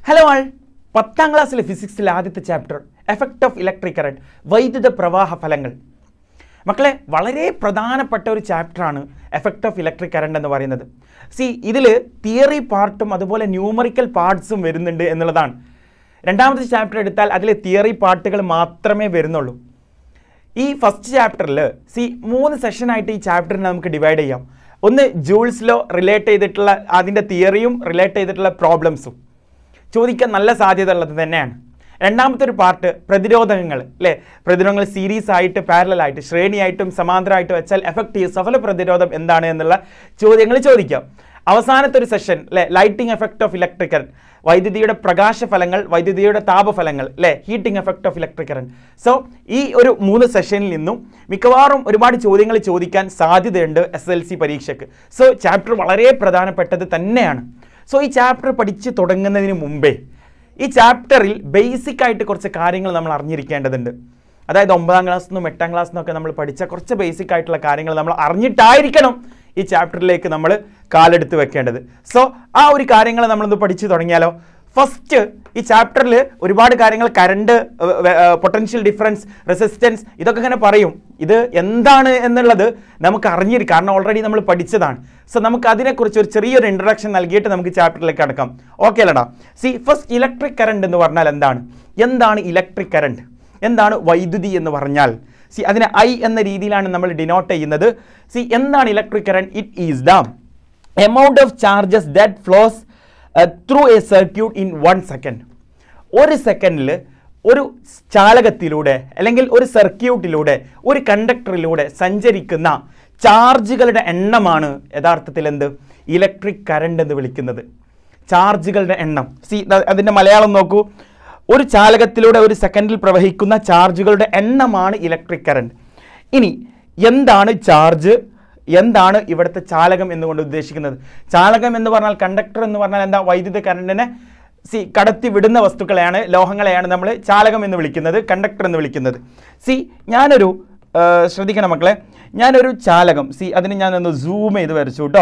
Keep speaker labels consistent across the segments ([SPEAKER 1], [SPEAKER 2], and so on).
[SPEAKER 1] hello ആൾ പത്താം ക്ലാസ്സിലെ ഫിസിക്സിലെ ആദ്യത്തെ chapter effect of electric current വൈദ്യുത പ്രവാഹ ഫലങ്ങൾ മക്കളെ വളരെ പ്രധാനപ്പെട്ട ഒരു ചാപ്റ്ററാണ് എഫക്റ്റ് ഓഫ് ഇലക്ട്രിക് കറണ്ട് എന്ന് പറയുന്നത് സി ഇതിൽ തിയറി പാർട്ടും അതുപോലെ ന്യൂമറിക്കൽ പാർട്സും വരുന്നുണ്ട് എന്നുള്ളതാണ് രണ്ടാമത്തെ ചാപ്റ്റർ എടുത്താൽ അതിൽ തിയറി പാർട്ടുകൾ മാത്രമേ വരുന്നുള്ളൂ ഈ ഫസ്റ്റ് ചാപ്റ്ററിൽ സി മൂന്ന് സെഷനായിട്ട് ഈ ചാപ്റ്ററിനെ നമുക്ക് ഡിവൈഡ് ചെയ്യാം ഒന്ന് ജൂൾസ് ലോ റിലേറ്റ് ചെയ്തിട്ടുള്ള അതിൻ്റെ തിയറിയും റിലേറ്റ് ചെയ്തിട്ടുള്ള പ്രോബ്ലംസും ചോദിക്കാൻ നല്ല സാധ്യത ഉള്ളത് തന്നെയാണ് രണ്ടാമത്തെ ഒരു പാർട്ട് പ്രതിരോധകങ്ങൾ അല്ലേ പ്രതിരോധങ്ങൾ സീരീസ് ആയിട്ട് പാരലൽ ആയിട്ട് ശ്രേണിയായിട്ടും സമാന്തരമായിട്ട് വെച്ചാൽ എഫക്റ്റീവ് സഫല പ്രതിരോധം എന്താണ് എന്നുള്ള ചോദ്യങ്ങൾ ചോദിക്കാം അവസാനത്തെ ഒരു സെഷൻ അല്ലേ lighting effect of electric current വൈദ്യുതിയുടെ പ്രകാശഫലങ്ങൾ വൈദ്യുതിയുടെ താപഫലങ്ങൾ അല്ലേ heating effect of electric current so ഈ ഒരു മൂന്ന് സെഷനിൽ നിന്നും മിക്കവാറും ഒരുപാട് ചോദ്യങ്ങൾ ചോദിക്കാൻ സാധ്യതയുണ്ട് എസ് എൽ സി പരീക്ഷയ്ക്ക് സോ ചാപ്റ്റർ വളരെ പ്രധാനപ്പെട്ടത് തന്നെയാണ് സോ ഈ ചാപ്റ്റർ പഠിച്ച് തുടങ്ങുന്നതിന് മുമ്പേ ഈ ചാപ്റ്ററിൽ ബേസിക് ആയിട്ട് കുറച്ച് കാര്യങ്ങൾ നമ്മൾ അറിഞ്ഞിരിക്കേണ്ടതുണ്ട് അതായത് ഒമ്പതാം ക്ലാസ്സിൽ നിന്നും എട്ടാം ക്ലാസ്സിൽ നിന്നൊക്കെ നമ്മൾ പഠിച്ച കുറച്ച് ബേസിക് ആയിട്ടുള്ള കാര്യങ്ങൾ നമ്മൾ അറിഞ്ഞിട്ടായിരിക്കണം ഈ ചാപ്റ്ററിലേക്ക് നമ്മൾ കാലെടുത്ത് വെക്കേണ്ടത് സോ ആ ഒരു കാര്യങ്ങൾ നമ്മളൊന്ന് പഠിച്ചു തുടങ്ങിയാലോ ഫസ്റ്റ് ഈ ചാപ്റ്ററിൽ ഒരുപാട് കാര്യങ്ങൾ കറണ്ട് പൊട്ടൻഷ്യൽ ഡിഫറൻസ് റെസിസ്റ്റൻസ് ഇതൊക്കെ ഇങ്ങനെ പറയും ഇത് എന്താണ് എന്നുള്ളത് നമുക്ക് അറിഞ്ഞിരിക്കും കാരണം ഓൾറെഡി നമ്മൾ പഠിച്ചതാണ് സോ നമുക്ക് അതിനെക്കുറിച്ച് ഒരു ചെറിയൊരു ഇൻട്രഡക്ഷൻ നൽകിയിട്ട് നമുക്ക് ചാപ്റ്ററിലേക്ക് അടക്കാം ഓക്കെ അല്ലടാ സി ഫസ്റ്റ് ഇലക്ട്രിക് കറണ്ട് എന്ന് പറഞ്ഞാൽ എന്താണ് എന്താണ് ഇലക്ട്രിക് കറണ്ട് എന്താണ് വൈദ്യുതി എന്ന് പറഞ്ഞാൽ സി അതിനെ ഐ എന്ന രീതിയിലാണ് നമ്മൾ ഡിനോട്ട് ചെയ്യുന്നത് സി എന്താണ് electric current it is the amount of charges that flows through a circuit in one second ഒരു സെക്കൻഡിൽ ഒരു ചാലകത്തിലൂടെ അല്ലെങ്കിൽ ഒരു സർക്യൂട്ടിലൂടെ ഒരു കണ്ടക്ടറിലൂടെ സഞ്ചരിക്കുന്ന ചാർജുകളുടെ എണ്ണമാണ് യഥാർത്ഥത്തിൽ എന്ത് ഇലക്ട്രിക് കറണ്ട് എന്ന് വിളിക്കുന്നത് ചാർജുകളുടെ എണ്ണം സി അതിൻ്റെ മലയാളം നോക്കൂ ഒരു ചാലകത്തിലൂടെ ഒരു സെക്കൻഡിൽ പ്രവഹിക്കുന്ന ചാർജുകളുടെ എണ്ണമാണ് ഇലക്ട്രിക് കറണ്ട് ഇനി എന്താണ് ചാർജ് എന്താണ് ഇവിടുത്തെ ചാലകം എന്നുകൊണ്ട് ഉദ്ദേശിക്കുന്നത് ചാലകം എന്ന് പറഞ്ഞാൽ കണ്ടക്ടർ എന്ന് പറഞ്ഞാൽ എന്താ വൈദ്യുത കറണ്ടിനെ സി കടത്തി വിടുന്ന വസ്തുക്കളെയാണ് ലോഹങ്ങളെയാണ് നമ്മൾ ചാലകം എന്ന് വിളിക്കുന്നത് കണ്ടക്ടർ എന്ന് വിളിക്കുന്നത് സി ഞാനൊരു ആ, ശ്രദ്ധിക്കണം മക്കളെ ഞാനൊരു ചാലകം സി അതിന് ഞാനൊന്ന് സൂം ചെയ്ത് വരച്ചു കേട്ടോ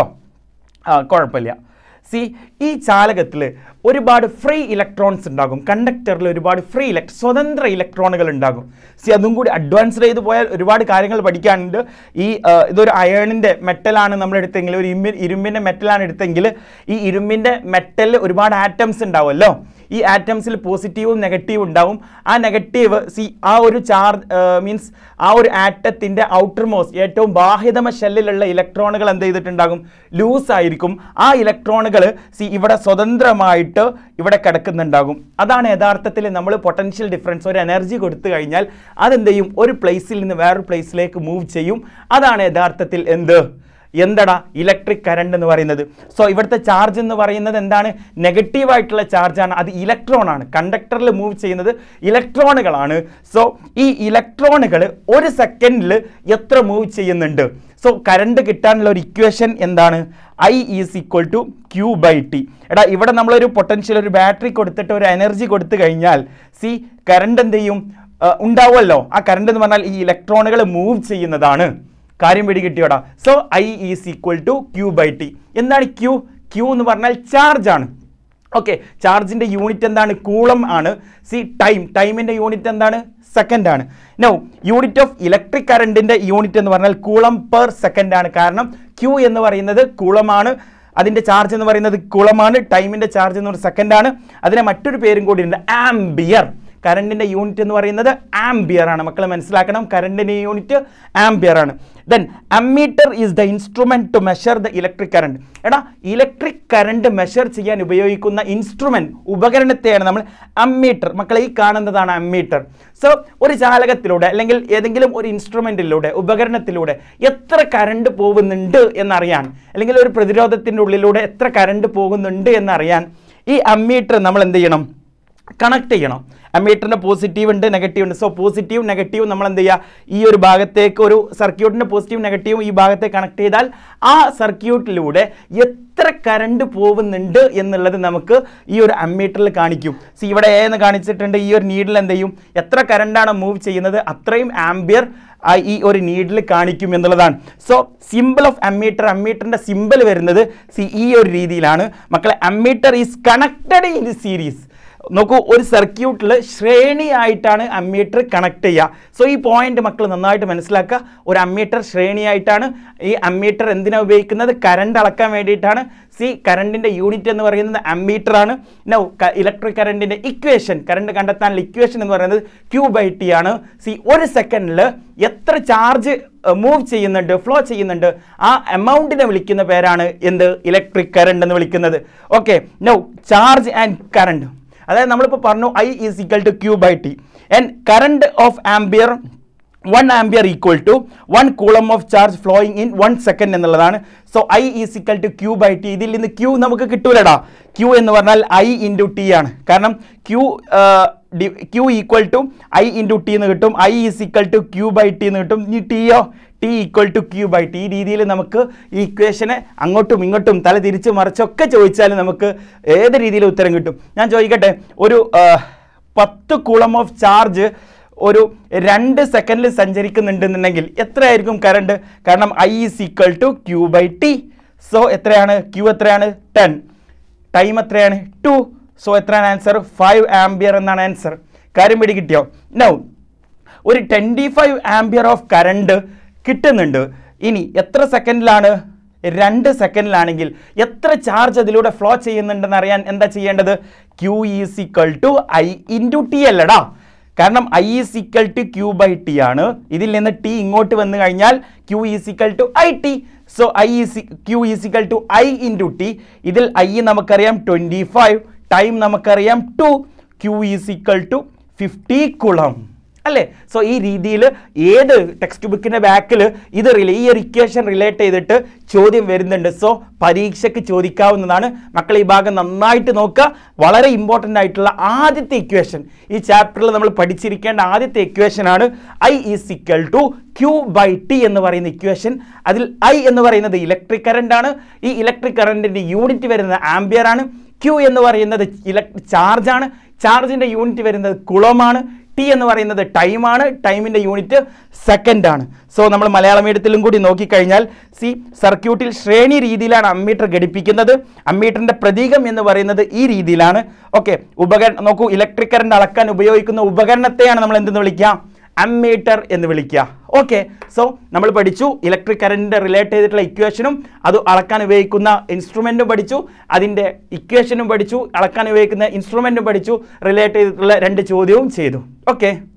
[SPEAKER 1] ആ കുഴപ്പമില്ല സി ഈ ചാലകത്തിൽ ഒരുപാട് ഫ്രീ ഇലക്ട്രോൺസ് ഉണ്ടാകും കണ്ടക്ടറിൽ ഒരുപാട് ഫ്രീ ഇലക്ട് സ്വതന്ത്ര ഇലക്ട്രോണുകൾ ഉണ്ടാകും സി അതും കൂടി അഡ്വാൻസ്ഡ് ചെയ്ത് പോയാൽ ഒരുപാട് കാര്യങ്ങൾ പഠിക്കാനുണ്ട് ഈ ആ, ഇതൊരു അയേണിൻ്റെ മെറ്റലാണ് നമ്മൾ എടുത്തെങ്കിൽ ഒരു ഇരുമ്പി ഇരുമ്പിൻ്റെ മെറ്റലാണ് എടുത്തെങ്കിൽ ഈ ഇരുമ്പിൻ്റെ മെറ്റലിൽ ഒരുപാട് ആറ്റംസ് ഉണ്ടാവുമല്ലോ ഈ ആറ്റംസിൽ പോസിറ്റീവും നെഗറ്റീവും ഉണ്ടാവും ആ നെഗറ്റീവ് സി ആ ഒരു ചാർജ് മീൻസ് ആ ഒരു ആറ്റത്തിൻ്റെ ഔട്ടർ മോസ്റ്റ് ഏറ്റവും ബാഹ്യതമ ഷെല്ലിലുള്ള ഇലക്ട്രോണുകൾ എന്ത് ചെയ്തിട്ടുണ്ടാകും ലൂസ് ആയിരിക്കും ആ ഇലക്ട്രോണുകൾ സി ഇവിടെ സ്വതന്ത്രമായിട്ട് ഇവിടെ കിടക്കുന്നുണ്ടാകും അതാണ് യഥാർത്ഥത്തിൽ നമ്മൾ പൊട്ടൻഷ്യൽ ഡിഫറൻസ് ഒരു എനർജി കൊടുത്തു കഴിഞ്ഞാൽ അതെന്ത് ചെയ്യും ഒരു പ്ലേസിൽ നിന്ന് വേറൊരു പ്ലേസിലേക്ക് മൂവ് ചെയ്യും അതാണ് യഥാർത്ഥത്തിൽ എന്ത് എന്തടാ ഇലക്ട്രിക് കറണ്ട് എന്ന് പറയുന്നത് സോ ഇവിടുത്തെ ചാർജ് എന്ന് പറയുന്നത് എന്താണ് നെഗറ്റീവായിട്ടുള്ള ചാർജാണ് അത് ഇലക്ട്രോൺ ആണ് കണ്ടക്ടറിൽ മൂവ് ചെയ്യുന്നത് ഇലക്ട്രോണുകളാണ് സോ ഈ ഇലക്ട്രോണുകൾ ഒരു സെക്കൻഡിൽ എത്ര മൂവ് ചെയ്യുന്നുണ്ട് സോ കറണ്ട് കിട്ടാനുള്ള ഒരു ഇക്വേഷൻ എന്താണ് I is equal to Q by T എടാ ഇവിടെ നമ്മളൊരു പൊട്ടൻഷ്യൽ ഒരു ബാറ്ററി കൊടുത്തിട്ട് ഒരു എനർജി കൊടുത്തു കഴിഞ്ഞാൽ സി കറണ്ട് എന്ത് ചെയ്യും ആ, ഉണ്ടാവുമല്ലോ ആ കറണ്ട് എന്ന് പറഞ്ഞാൽ ഈ ഇലക്ട്രോണുകൾ മൂവ് ചെയ്യുന്നതാണ് കാര്യം പിടികിട്ടിയോടാ so I is equal to Q by T എന്താണ് ക്യൂ ക്യൂ എന്ന് പറഞ്ഞാൽ ചാർജ് ആണ് ഓക്കെ ചാർജിൻ്റെ യൂണിറ്റ് എന്താണ് കൂളം ആണ് സി ടൈം ടൈമിൻ്റെ യൂണിറ്റ് എന്താണ് സെക്കൻഡ് ആണ് നോ യൂണിറ്റ് ഓഫ് ഇലക്ട്രിക് കറണ്ടിൻ്റെ യൂണിറ്റ് എന്ന് പറഞ്ഞാൽ കൂളം പെർ സെക്കൻഡ് ആണ് കാരണം ക്യൂ എന്ന് പറയുന്നത് കൂളമാണ് അതിൻ്റെ ചാർജ് എന്ന് പറയുന്നത് കുളമാണ് ടൈമിൻ്റെ ചാർജ് എന്ന് പറയുന്നത് സെക്കൻഡ് ആണ് അതിന് മറ്റൊരു പേരും കൂടി ഉണ്ട് ആംബിയർ കറണ്ടിൻ്റെ യൂണിറ്റ് എന്ന് പറയുന്നത് ആംബിയർ ആണ് മക്കൾ മനസ്സിലാക്കണം കറണ്ടിൻ്റെ യൂണിറ്റ് ആംബിയർ ആണ് then ammeter is the instrument to measure the electric current എടാ ഇലക്ട്രിക് കറണ്ട് മെഷർ ചെയ്യാൻ ഉപയോഗിക്കുന്ന ഇൻസ്ട്രുമെൻറ്റ് ഉപകരണത്തെയാണ് നമ്മൾ അമ്മീറ്റർ മക്കളെ ഈ കാണുന്നതാണ് അമ്മീറ്റർ സോ ഒരു ചാലകത്തിലൂടെ അല്ലെങ്കിൽ ഏതെങ്കിലും ഒരു ഇൻസ്ട്രുമെൻറ്റിലൂടെ ഉപകരണത്തിലൂടെ എത്ര കറണ്ട് പോകുന്നുണ്ട് എന്നറിയാൻ അല്ലെങ്കിൽ ഒരു പ്രതിരോധത്തിൻ്റെ ഉള്ളിലൂടെ എത്ര കറണ്ട് പോകുന്നുണ്ട് എന്നറിയാൻ ഈ അമ്മീറ്റർ നമ്മൾ എന്ത് ചെയ്യണം കണക്ട് ചെയ്യണം അമ്മീറ്ററിൻ്റെ പോസിറ്റീവ് ഉണ്ട് നെഗറ്റീവ് ഉണ്ട് സോ പോസിറ്റീവ് നെഗറ്റീവ് നമ്മൾ എന്ത് ചെയ്യുക ഈ ഒരു ഭാഗത്തേക്ക് ഒരു സർക്യൂട്ടിൻ്റെ പോസിറ്റീവ് നെഗറ്റീവും ഈ ഭാഗത്തേക്ക് കണക്ട് ചെയ്താൽ ആ സർക്യൂട്ടിലൂടെ എത്ര കറണ്ട് പോകുന്നുണ്ട് എന്നുള്ളത് നമുക്ക് ഈ ഒരു അമ്മീറ്ററിൽ കാണിക്കും സി ഇവിടെ എ എന്ന് കാണിച്ചിട്ടുണ്ട് ഈ ഒരു നീഡിൽ എന്ത് ചെയ്യും എത്ര കറണ്ടാണ് മൂവ് ചെയ്യുന്നത് അത്രയും ആംബിയർ ഈ ഒരു നീഡിൽ കാണിക്കും എന്നുള്ളതാണ് സോ സിമ്പിൾ ഓഫ് അമ്മീറ്റർ അമ്മീറ്ററിൻ്റെ സിമ്പിൾ വരുന്നത് സി ഈ ഒരു രീതിയിലാണ് മക്കളെ ammeter is connected in the series നോക്കൂ ഒരു സർക്യൂട്ടിൽ ശ്രേണിയായിട്ടാണ് അമ്മീറ്റർ കണക്ട് ചെയ്യുക സോ ഈ പോയിന്റ് മക്കൾ നന്നായിട്ട് മനസ്സിലാക്കുക ഒരു അമ്മീറ്റർ ശ്രേണിയായിട്ടാണ് ഈ അമ്മീറ്റർ എന്തിനാ ഉപയോഗിക്കുന്നത് കറണ്ട് അളക്കാൻ വേണ്ടിയിട്ടാണ് സി കറണ്ടിൻ്റെ യൂണിറ്റ് എന്ന് പറയുന്നത് അമ്മീറ്റർ ആണ് നൗ ഇലക്ട്രിക് കറണ്ടിൻ്റെ ഇക്വേഷൻ കറണ്ട് കണ്ടെത്താനുള്ള ഇക്വേഷൻ എന്ന് പറയുന്നത് ക്യൂ ബൈ ടി ആണ് സി ഒരു സെക്കൻഡിൽ എത്ര ചാർജ് മൂവ് ചെയ്യുന്നുണ്ട് ഫ്ലോ ചെയ്യുന്നുണ്ട് ആ എമൗണ്ടിനെ വിളിക്കുന്ന പേരാണ് എന്ത് ഇലക്ട്രിക് കറണ്ട് എന്ന് വിളിക്കുന്നത് okay now charge and current അതായത് നമ്മളിപ്പോൾ പറഞ്ഞു I is equal to Q by T and current of ampere one ampere equal to one coulomb of charge flowing in one second എന്നുള്ളതാണ് so I is equal to Q by T ഇതിൽ നിന്ന് Q നമുക്ക് കിട്ടൂലടാ Q എന്ന് പറഞ്ഞാൽ I into T ആണ് കാരണം Q Q equal to I into T എന്ന് കിട്ടും I is equal to Q by T എന്ന് കിട്ടും ഇനി ടിയോ T equal to Q by T ഈ രീതിയിൽ നമുക്ക് ഈ ഇക്വേഷനെ അങ്ങോട്ടും ഇങ്ങോട്ടും തല തിരിച്ച് മറിച്ചൊക്കെ ചോദിച്ചാൽ നമുക്ക് ഏത് രീതിയിൽ ഉത്തരം കിട്ടും ഞാൻ ചോദിക്കട്ടെ ഒരു ആ, പത്ത് കുളം ഓഫ് ചാർജ് ഒരു രണ്ട് സെക്കൻഡിൽ സഞ്ചരിക്കുന്നുണ്ടെന്നുണ്ടെങ്കിൽ എത്രയായിരിക്കും കറണ്ട് കാരണം I is equal to Q by T so എത്രയാണ് ക്യൂ എത്രയാണ് ടെൻ ടൈം എത്രയാണ് ടു സോ എത്രയാണ് ആൻസർ ഫൈവ് ആംബിയർ എന്നാണ് ആൻസർ കാര്യം പിടി കിട്ടിയോ നൗ ഒരു twenty five ampere of current കിട്ടുന്നുണ്ട് ഇനി എത്ര സെക്കൻഡിലാണ് രണ്ട് സെക്കൻഡിലാണെങ്കിൽ എത്ര ചാർജ് അതിലൂടെ ഫ്ലോ ചെയ്യുന്നുണ്ടെന്ന് അറിയാൻ എന്താ ചെയ്യേണ്ടത് Q is equal to I into T അല്ലടാ കാരണം I is equal to Q by T ആണ് ഇതിൽ നിന്ന് ടി ഇങ്ങോട്ട് വന്നു കഴിഞ്ഞാൽ Q is equal to I T so I is Q is equal to I into T ഇതിൽ I നമുക്കറിയാം ട്വൻറ്റി ഫൈവ് ടൈം നമുക്കറിയാം two Q is equal to fifty coulomb അല്ലേ സോ ഈ രീതിയിൽ ഏത് ടെക്സ്റ്റ് ബുക്കിൻ്റെ ബാക്കിൽ ഇത് റിലേ ഈ ഒരു ഇക്വേഷൻ റിലേറ്റ് ചെയ്തിട്ട് ചോദ്യം വരുന്നുണ്ട് സോ പരീക്ഷയ്ക്ക് ചോദിക്കാവുന്നതാണ് മക്കൾ ഈ ഭാഗം നന്നായിട്ട് നോക്കുക വളരെ ഇമ്പോർട്ടൻ്റ് ആയിട്ടുള്ള ആദ്യത്തെ ഇക്വേഷൻ ഈ ചാപ്റ്ററിൽ നമ്മൾ പഠിച്ചിരിക്കേണ്ട ആദ്യത്തെ ഇക്വേഷൻ ആണ് I is equal to Q by T എന്ന് പറയുന്ന ഇക്വേഷൻ അതിൽ ഐ എന്ന് പറയുന്നത് ഇലക്ട്രിക് കറണ്ട് ആണ് ഈ ഇലക്ട്രിക് കറണ്ടിൻ്റെ യൂണിറ്റ് വരുന്നത് ആംബിയർ ആണ് ക്യൂ എന്ന് പറയുന്നത് ഇലക്ട്രി ചാർജാണ് ചാർജിൻ്റെ യൂണിറ്റ് വരുന്നത് കുളമാണ് ടി എന്ന് പറയുന്നത് ടൈമാണ് ടൈമിൻ്റെ യൂണിറ്റ് സെക്കൻഡ് ആണ് സോ നമ്മൾ മലയാള മീഡിയത്തിലും കൂടി നോക്കിക്കഴിഞ്ഞാൽ സി സർക്യൂട്ടിൽ ശ്രേണി രീതിയിലാണ് അമ്മീറ്റർ ഘടിപ്പിക്കുന്നത് അമ്മീറ്ററിൻ്റെ പ്രതീകം എന്ന് പറയുന്നത് ഈ രീതിയിലാണ് ഓക്കെ ഉപകരണം നോക്കൂ ഇലക്ട്രിക് കറണ്ട് അളക്കാൻ ഉപയോഗിക്കുന്ന ഉപകരണത്തെയാണ് നമ്മൾ എന്തെന്ന് വിളിക്കുക അമ്മീറ്റർ എന്ന് വിളിക്കുക ഓക്കെ സോ നമ്മൾ പഠിച്ചു ഇലക്ട്രിക് കറണ്ടിൻ്റെ റിലേറ്റ് ചെയ്തിട്ടുള്ള ഇക്വേഷനും അത് അളക്കാൻ ഉപയോഗിക്കുന്ന ഇൻസ്ട്രുമെൻറ്റും പഠിച്ചു അതിൻ്റെ ഇക്വേഷനും പഠിച്ചു അളക്കാൻ ഉപയോഗിക്കുന്ന ഇൻസ്ട്രുമെൻറ്റും പഠിച്ചു റിലേറ്റ് ചെയ്തിട്ടുള്ള രണ്ട് ചോദ്യവും ചെയ്തു ഓക്കെ